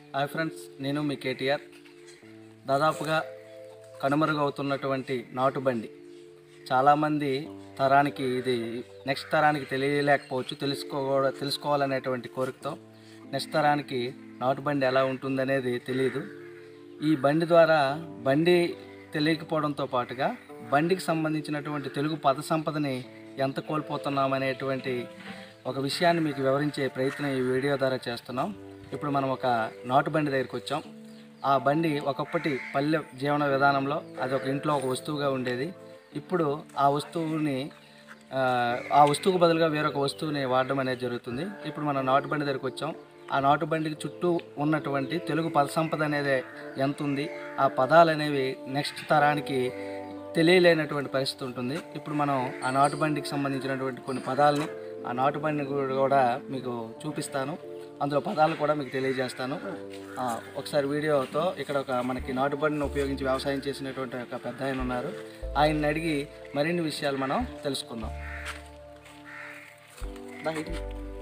Hi friends నేను మీ కేటీఆర్ దాదాపుగా కనుమరుగవుతున్నటువంటి నాటుబండి చాలామంది తరానికి ఇది నెక్స్ట్ తరానికి తెలియలేకపోవచ్చు తెలుసుకో తెలుసుకోవాలనేటువంటి కోరికతో నెక్స్ట్ తరానికి నాటుబండి ఎలా ఉంటుందనేది తెలియదు ఈ బండి ద్వారా బండి తెలియకపోవడంతో పాటుగా బండికి సంబంధించినటువంటి తెలుగు పద సంపదని ఎంత కోల్పోతున్నామనేటువంటి ఒక విషయాన్ని మీకు వివరించే ప్రయత్నం ఈ వీడియో ద్వారా చేస్తున్నాం ఇప్పుడు మనం ఒక నాటు బండి దగ్గరికి వచ్చాం ఆ బండి ఒకప్పటి పల్లె జీవన విధానంలో అది ఒక ఇంట్లో ఒక వస్తువుగా ఉండేది ఇప్పుడు ఆ వస్తువుని ఆ, ఆ వస్తువుకు బదులుగా వేరొక వస్తువుని వాడడం అనేది జరుగుతుంది ఇప్పుడు మనం నాటు బండి దగ్గరికి వచ్చాం ఆ నాటు బండికి చుట్టూ ఉన్నటువంటి తెలుగు పద సంపద అనేది ఎంత ఉంది ఆ పదాలు అనేవి నెక్స్ట్ తరానికి తెలియలేనటువంటి పరిస్థితి ఉంటుంది ఇప్పుడు మనం ఆ నాటు బండికి సంబంధించినటువంటి కొన్ని పదాలని ఆ నాటు బండి కూడా మీకు చూపిస్తాను అందులో పదాలు కూడా మీకు తెలియజేస్తాను ఆ, ఒకసారి వీడియోతో ఇక్కడ ఒక మనకి నాటు బండిని ఉపయోగించి వ్యవసాయం చేసినటువంటి ఒక పెద్ద ఆయన ఉన్నారు ఆయన్ని అడిగి మరిన్ని విషయాలు మనం తెలుసుకుందాం దా ఇటు.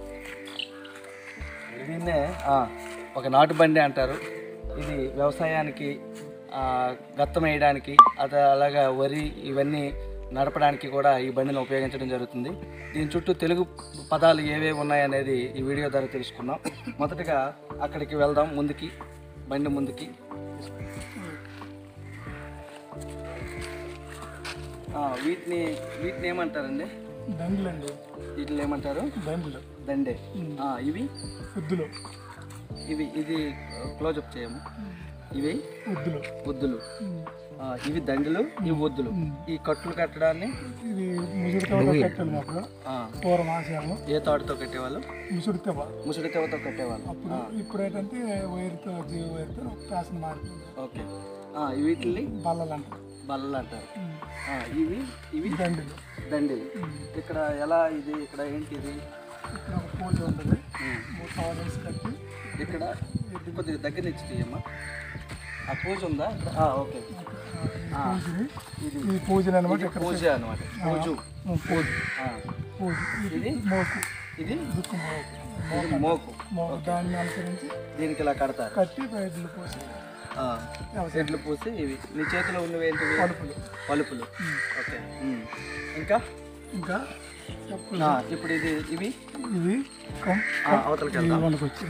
దీన్నే ఆ, ఒక నాటు బండి అంటారు ఇది వ్యవసాయానికి ఆ, గత్తం వేయడానికి అది అలాగా వరి ఇవన్నీ నడపడానికి కూడా ఈ బండిని ఉపయోగించడం జరుగుతుంది దీని చుట్టూ తెలుగు పదాలు ఏవేవి ఉన్నాయనేది ఈ వీడియో ద్వారా తెలుసుకుందాం మొదటగా అక్కడికి వెళ్దాం ముందుకి బండి ముందుకి ఆ, వీటిని వీటిని ఏమంటారండి దండ్లండి వీటిని ఏమంటారు దండ్లు దండే ఆ, ఇవి ఉద్దులు ఇవి ఇది క్లోజప్ చేయము ఇవి ఉద్దులు ఒద్దులు ఆ, ఇవి దండలు ఇవి ఒద్దులు ఈ కట్టులు కట్టడాన్ని ఇది ముసుడు తవ్వ కట్టాలి మాకు ఆ, పూర్వం ఆశయాలు ఏ తాడుతో కట్టేవాళ్ళు ముసుడు తవ్వ ముసుడి తెవతో కట్టేవాళ్ళు అప్పుడు ఇప్పుడు ఏంటంటే వైర్తో జీవ వైర్తో ఫ్యాషన్ మారిపోయింది ఓకే ఆ, వీటిని బల్లలు అంటారు బల్లలు అంటారు ఆ, ఇవి ఇవి దండులు దండలు ఇక్కడ ఎలా ఇది ఇక్కడ ఏంటి ఇది ఇక్కడ ఒక పూజ ఉంటుంది ఉమ్. మూడు కవర్ వేసి కట్టి ఇక్కడ కొద్దిగా దగ్గర నుంచి తీయమ్మా ఆ పూజ ఉందా ఆ, ఓకే ఆ, ఈ పూజని ఇది ఈ పూజని అనమాట ఇది ఇక్కడ పూజ అనమాట పూజు పూజ ఆ, పూజ ఇది మోకు ఇది దుక్కు మోకు ఇది మోకు మోకు దాన్ని అనుసరించి దీనికి ఇలా కడతారు కట్టి బయటలు పోసి ఆ, చెట్లు పూసి ఇవి నీ చేతిలో ఉన్నవి ఏంటివి పలుపులు పలుపులు ఓకే ఉమ్. ఇంకా ఇంకా చెప్పులు ఆ, ఇప్పుడు ఇది ఇవి ఇవి కొమ్ ఆ, అవతలకి వెళ్దాం మనకు వచ్చి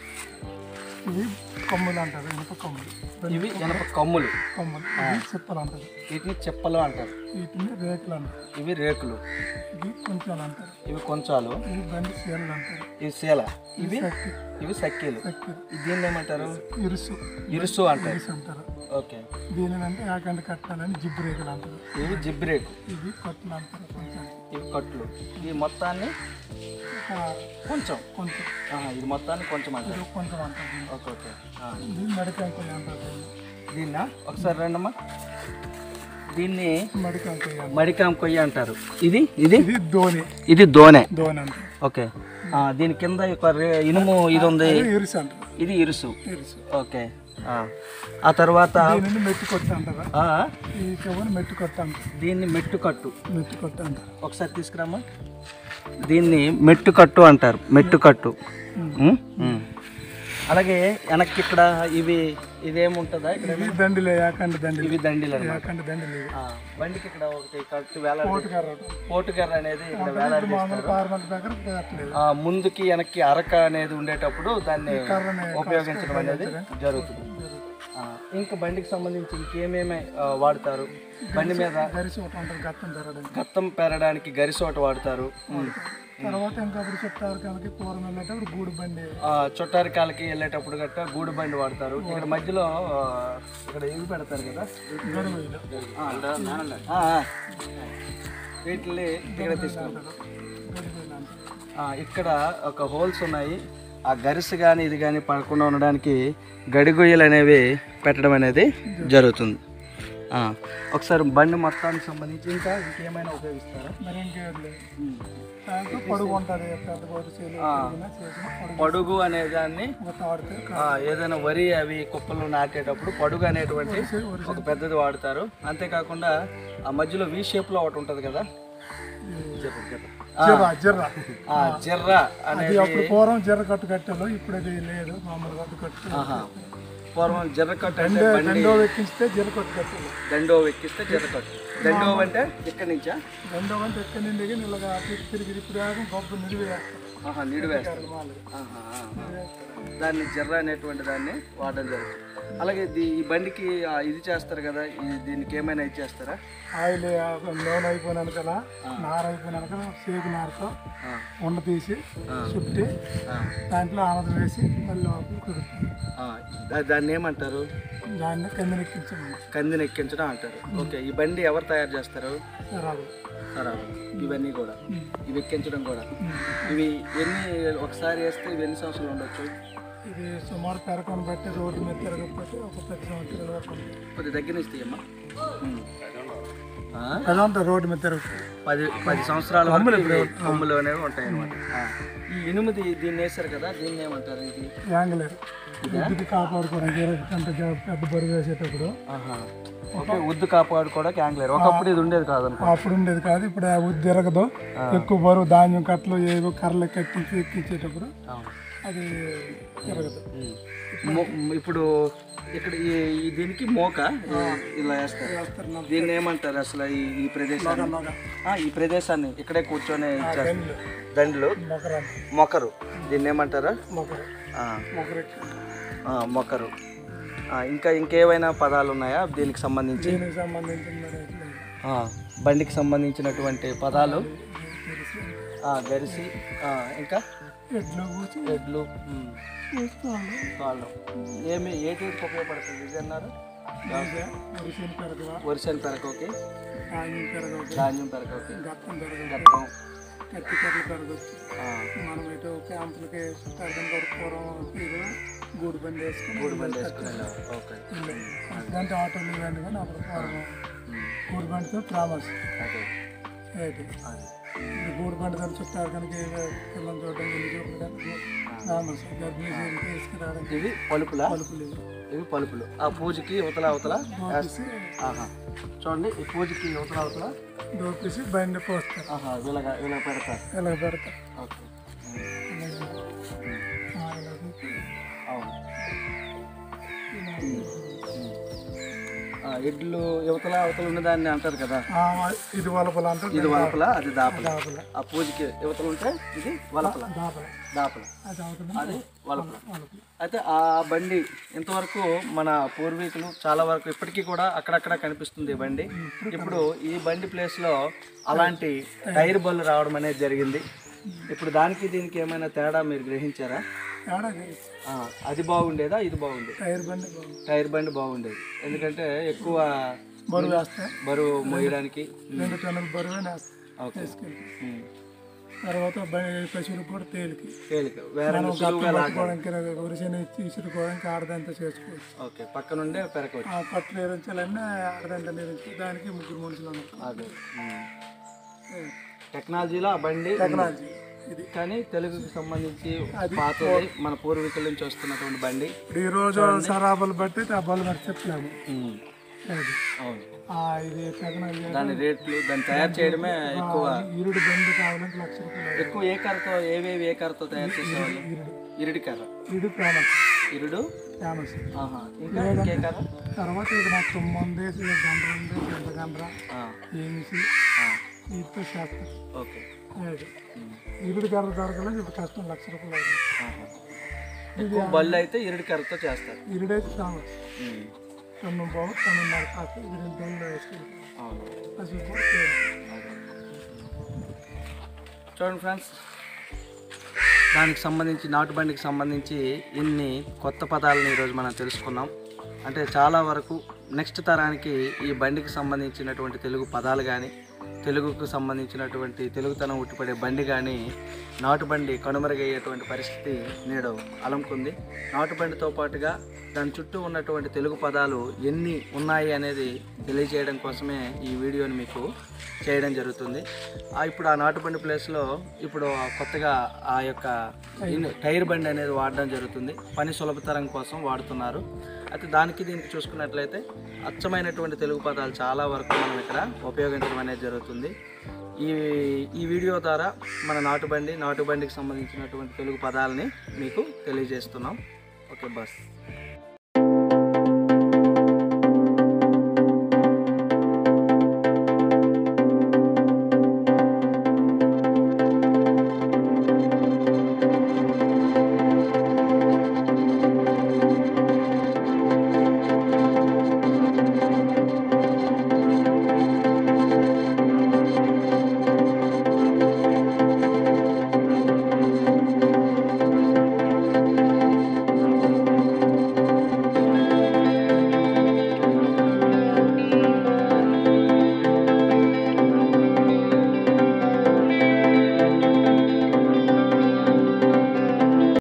ఇవి కొమ్ములు అంటారు ఇనుప కొమ్ములు ఇవి ఎనప కమ్ములు కొమ్ములు ఇవి చెప్పలు అంటారు వీటిని చెప్పలు అంటారు వీటిని రేకులు అంటారు ఇవి రేకులు ఇవి కొంచెలు అంటారు ఇవి కొంచాలు ఇవి బండి సీరలు అంటారు ఇవి శీల ఇవి చక్కి ఇవి సక్కీలు చక్కి దీన్ని ఏమంటారు ఇరుసు ఇరుసు అంటారు ఇరుసు అంటారు ఓకే దీనిని అంటే ఆకండి కట్టాలని జిబ్బు రేకులు అంటారు ఇవి జిబ్రేకు ఇవి కట్టులు అంటారు కొంచెం ఇవి కట్లు ఈ మొత్తాన్ని ఒక కొంచెం కొంచెం ఆహా, ఇది మొత్తాన్ని కొంచెం అంటారు ఇది కొంచెం అంటారు దీన్ని. ఓకే ఓకే ఆ. ఇది మడికంకులు అంటారు దీన్ని. దీన్నా ఒకసారి రండమ్మా దీన్ని మడికంకులు అంటారు మడికాం కొయ్య అంటారు ఇది ఇది ఇది ధోని ఇది దోనె ధోని అంటారు ఓకే ఆ, దీని కింద ఒక రే- ఇనుము ఇది ఉంది ఇది ఇరుసు అంటారు ఇది ఇరుసు ఇరుసు ఓకే ఆ. ఆ తర్వాత దీనిని మెట్టు కొట్టు అంటారా ఆ, ఈ చెవుని మెట్టు కొట్టు అంటారు దీన్ని మెట్టు కట్టు మెట్టు కొట్టు అంటారు ఒకసారి తీసుకురామా దీన్ని మెట్టు కట్టు అంటారు మెట్టు కట్టు ఉమ్, ఉమ్. అలాగే వెనక్కి ఇక్కడ ఇవి ఇదేముంటుందా ఇక్కడ ఇవి దండిలే యాకండి దండిలు ఇవి దండిలు అన్నమాట. యాకండి దండిలు ఇవి ఆ, బండికి ఇక్కడ ఒకటి కట్టు వేలాడి కోటుగారు పోటుగార అనేది ఇక్కడ వేలాడి మామూలు పార్మెంట్ దగ్గర పెట్టలేదు ఆ, ముందుకి వెనక్కి అరక అనేది ఉండేటప్పుడు దాన్ని కర్రని ఉపయోగించడం అనేది జరుగుతుంది ఆ, ఇంకా బండికి సంబంధించి ఇంకేమేమి ఆ, వాడతారు బండి మీద గరిసి ఒకటి అంటారు గత్తం జరగడానికి గత్తం పెరడానికి గరిసోట వాడతారు ఉమ్. తర్వాత ఇంకా అప్పుడు చెప్తారు కనుక పూర్వం వెళ్ళేటప్పుడు గూడు బండి ఆ, చుట్టారికాలకి వెళ్ళేటప్పుడు గట్ట గూడు బండి వాడతారు ఇక్కడ మధ్యలో ఆ, ఇక్కడ ఇవి పెడతారు కదా గడువులు ఆ, ఆ. వీటిని ఇక్కడ తీసుకుంటారు గడువులు అంటారు ఆ, ఇక్కడ ఒక హోల్స్ ఉన్నాయి ఆ గరిసె కానీ ఇది కానీ పడకుండా ఉండడానికి గడిగొయ్యలు అనేవి పెట్టడం అనేది జరుగుతుంది ఆ, ఒకసారి బండి మొత్తానికి సంబంధించి ఇంకా ఇంకేమైనా ఉపయోగిస్తారా మరి ఇంకేం లేదు దాంట్లో పొడుగు ఉంటుంది పెద్ద గోరు చేలు చేసిన పొడుగు పడుగు అనే దాన్ని ఒక తాడితే ఆ, ఏదైనా వరి అవి కుప్పలు నాటేటప్పుడు పడుగు అనేటువంటి ఒక పెద్దది వాడతారు అంతేకాకుండా ఆ మధ్యలో వి షేప్లో ఒకటి ఉంటుంది కదా చెప్పు చెప్పు జిర్ర జిర్ర ఆ, జిర్ర అది అనేది అప్పుడు పూర్వం జిర్ర కట్టు కట్టారు ఇప్పుడు అది లేదు మామూలు కట్టు కట్టు ఆహా. పూర్వం జిర్రకట్టు అంటే బండి రెండో ఎక్కిస్తే జిర్ర కట్టు కట్టారు దండో ఎక్కిస్తే జిర్రకట్టు దండో అంటే ఇక్కడి నుంచా రెండో వంట ఎక్కడి నుండి దిగి ఇలాగా తిరిగి తిరిగి ఇప్పుడు దాకా గొప్ప నిడివి వేస్తారు ఆహా నీడు వేస్తారు మామూలుగా. ఆహా, ఆహా. దాన్ని జిర్ర అనేటువంటి దాన్ని వాడడం జరుగుతుంది అలాగే ఇది- ఈ బండికి ఆ, ఇది చేస్తారు కదా ఈ దీనికి ఏమైనా ఇది చేస్తారా ఆయిల్ ఆ నూనె అయిపోయినాక కదా నార అయిపోయినాక సేపు నారతో ఆ, ఉండ తీసి ఆ. చుట్టి ఆ, దాంట్లో ఆనదం వేసి మళ్ళీ లోపల కుదురుతాం ఆ. దా- దాన్ని ఏమంటారు దాన్ని కింద ఎక్కించాము కందిని ఎక్కించడం అంటారు ఓకే ఈ బండి ఎవరు తయారు చేస్తారు రాదు సరే ఇవన్నీ కూడా ఇవి ఎక్కించడం కూడా ఇవి ఎన్ని ఒకసారి వేస్తే ఇవి ఎన్ని సంవత్సరాలు ఉండొచ్చు ఇది సుమారు పెరకను బట్టి రోడ్డు మీద తిరగకపోతే ఒక పది సంవత్సరాల వరకు ఉంటుంది. కొద్ది దగ్గర నుంచి తీయమ్మా ఉమ్. ఆ? అదంతా రోడ్డు మీద తిరగకపోతే పది పది సంవత్సరాల వరకు ఇవి కొమ్ములు అనేవి ఉంటాయి అనమాట ఈ ఎనిమిది దీన్ని వేశారు కదా దీన్ని ఏమంటారు ఇది యాంగిలేరు ఇది కాపాడుకోవడానికి ఇరవై గంట పెద్ద బరువు వేసేటప్పుడు ఆహా. ఓకే ఉద్దు కాపాడుకోవడానికి యాంగ్లర్ ఒకప్పుడు ఇది ఉండేది కాదనుకో అప్పుడు ఉండేది కాదు ఇప్పుడు ఆ ఉద్ది తిరగదు ఎక్కువ బరువు ధాన్యం కట్టలు ఏవో కర్రలు కట్టించి ఎక్కించేటప్పుడు అవును. అది తిరగదు ఉమ్. మో- ఇప్పుడు ఇక్కడ ఈ ఈ దీనికి మోక ఇలా వేస్తారు వేస్తారు నా దీన్ని ఏమంటారు అసలు ఈ ఈ ప్రదేశాన్ని మొగ ఆ, ఈ ప్రదేశాన్ని ఇక్కడే కూర్చొని ఇచ్చేస్తారు పెన్లు దండలు మొగరా మొకరు దీన్ని ఏమంటారా మొగరు ఆ, మొగరెక్కి ఆ, మొకరు ఆ, ఇంకా ఇంకేమైనా పదాలు ఉన్నాయా దీనికి సంబంధించి దీనికి సంబంధించిన మరి ఇట్లా ఆ, బండికి సంబంధించినటువంటి పదాలు తెలిసి ఆ, గరిసి ఆ, ఇంకా ఎడ్లు కూర్చి ఎడ్లు ఉమ్, చూసుకోవాలి కాళ్ళు ఏమి ఏటికి ఉపయోగపడుతుంది ఇది అన్నారు ఉరిసిన పెరగవ వరిసెల పెరకోకి ధాన్యం పెరగవ ధాన్యం పెరకోకి గత్తం పెరగవ గట్టం కత్తి కర్రలు పెరగచ్చు ఆ, మనం ఇటు క్యాంపులకి చుట్టార్థం పూర్వం ఇది గూడు బండి వేసుకుని గూడు బండి వేసుకుని వెళ్ళారు ఓకే ఇలాంటి ఆటోలు ఇవన్నీ కానీ అప్పుడు పూర్వం ఉమ్, గూడు బండితో ఫేమస్ అదే ఏంటి అదే. ఇది గూడు బండి దాన్ని చుట్టారు కనుక పిల్లలు చూడడం ఇల్లు చూడడం కానీ ఫేమస్ గర్భిణీ సీలు తీసుకురావడానికి ఇవి పలుపులా పలుపులు ఇవి. ఇవి పలుపులు ఆ పూజకి అవతల అవతల దోపేసి ఆహా చూడండి ఈ పూజకి అవతల అవతల దోపేసి బండి పోస్తారు ఆహా వీళ్ళగా వీళ్ళ పెడతారు ఇలా పెడతారు ఓకే ఇలా ఆ, ఇలా పెట్టి అవును ఇలా ఆ, ఎడ్లు యువతల అవతల ఉన్నదాన్ని అంటారు కదా ఆ, ఇది వలపల అంటారు ఇది వలపల అది దాపల దాపల ఆ పూజకి యువతలు ఉంటే ఇది వలపల దాపల దాపల అది అవుతుంది అది వలపల వలపల అయితే ఆ బండి ఇంతవరకు మన పూర్వీకులు చాలా వరకు ఇప్పటికీ కూడా అక్కడక్కడ కనిపిస్తుంది ఈ బండి ఇప్పుడు ఈ బండి ప్లేస్లో అలాంటి టైర్ బళ్ళు రావడం అనేది జరిగింది ఇప్పుడు దానికి దీనికి ఏమైనా తేడా మీరు గ్రహించారా తేడా తెలుసు. ఆ, అది బాగుండేదా ఇది బాగుండేది టైర్ బండి బాగుంది టైర్ బండి బాగుండేది ఎందుకంటే ఎక్కువ బరువు వేస్తే బరువు మోయడానికి రెండు టన్నుల బరువే వేస్తాయి ఓకే తీసుకెళ్ళి ఉమ్. తర్వాత బండి పశువులకు కూడా తేలికి తేలిక వేరే మనం సులువుగా గట్టు లాగా పట్టుకోవడానికి వరిసెని తీసుకోవడానికి ఆడదంతా చేసుకోవచ్చు ఓకే పక్కనుండే పెరకవచ్చు ఆ కట్టు నేరించాలన్నా ఆడదంట నేరించి దానికి ముగ్గురు మనుషులు ఉన్నారు అదే ఉమ్. టెక్నాలజీలో ఆ బండి టెక్నాలజీ ఇది కానీ తెలుగుకి సంబంధించి పాతది మన పూర్వీకుల నుంచి వస్తున్నటువంటి బండి ఇప్పుడు ఈ రోజు సరాబులు బట్టి ఆ బలు బట్టి చెప్పలేము ఉమ్. అది. అవును ఆ ఇది టెక్నాలజీ దాని రేట్లు దాన్ని తయారు చేయడమే ఎక్కువ ఇరుడు బండి కావాలంటే లక్ష రూపాయలు ఎక్కువ ఏ కర్రతో ఏవేవి ఏ కర్రతో తయారు చేసేవాళ్ళు ఇరుడు ఇరుడి కర్ర ఇరుడు ఫేమస్ ఇరుడు ఫేమస్ ఆహా ఇంకా ఇంకే కర్ర తర్వాత ఇది నాకు తొమ్మిది ఉంది గండ్ర ఉంది గంట గండ్ర ఆ, ఏమిసి ఆ, వీటితో చేస్తాం ఓకే అది. ఉమ్. ఇరుడు కర్ర దొరకలేదు ఇప్పుడు కష్టం లక్ష రూపాయలు అవుతుంది ఆహా. ఎక్కువ బళ్ళు అయితే ఇరుడి కర్రతో చేస్తారు ఇరుడైతే ఫేమస్ ఉమ్. తొమ్మిది బావు తొమ్మిదిన్నర కాస్త ఇరుడు టన్నులు వేసుకుంటాం అవును అసలు కూడా తేలి. చూడండి ఫ్రెండ్స్ దానికి సంబంధించి నాటు బండికి సంబంధించి ఇన్ని కొత్త పదాలను ఈరోజు మనం తెలుసుకున్నాం అంటే చాలా వరకు నెక్స్ట్ తరానికి ఈ బండికి సంబంధించినటువంటి తెలుగు పదాలు కానీ తెలుగుకు సంబంధించినటువంటి తెలుగుతనం ఉట్టిపడే బండి కానీ నాటు బండి కనుమరుగయ్యేటువంటి పరిస్థితి నేడు అలంకుంది నాటు బండితో పాటుగా దాని చుట్టూ ఉన్నటువంటి తెలుగు పదాలు ఎన్ని ఉన్నాయి అనేది తెలియజేయడం కోసమే ఈ వీడియోని మీకు చేయడం జరుగుతుంది ఆ ఇప్పుడు ఆ నాటుబండి ప్లేస్లో ఇప్పుడు ఆ కొత్తగా ఆ యొక్క ఇన్- టైర్ బండి అనేది వాడడం జరుగుతుంది పని సులభతరం కోసం వాడుతున్నారు అయితే దానికి దీనికి చూసుకున్నట్లయితే అచ్చమైనటువంటి తెలుగు పదాలు చాలా వరకు మనం ఇక్కడ ఉపయోగించడం అనేది జరుగుతుంది ఈ ఈ వీడియో ద్వారా మన నాటుబండి నాటుబండికి సంబంధించినటువంటి తెలుగు పదాలని మీకు తెలియజేస్తున్నాం ఓకే బస్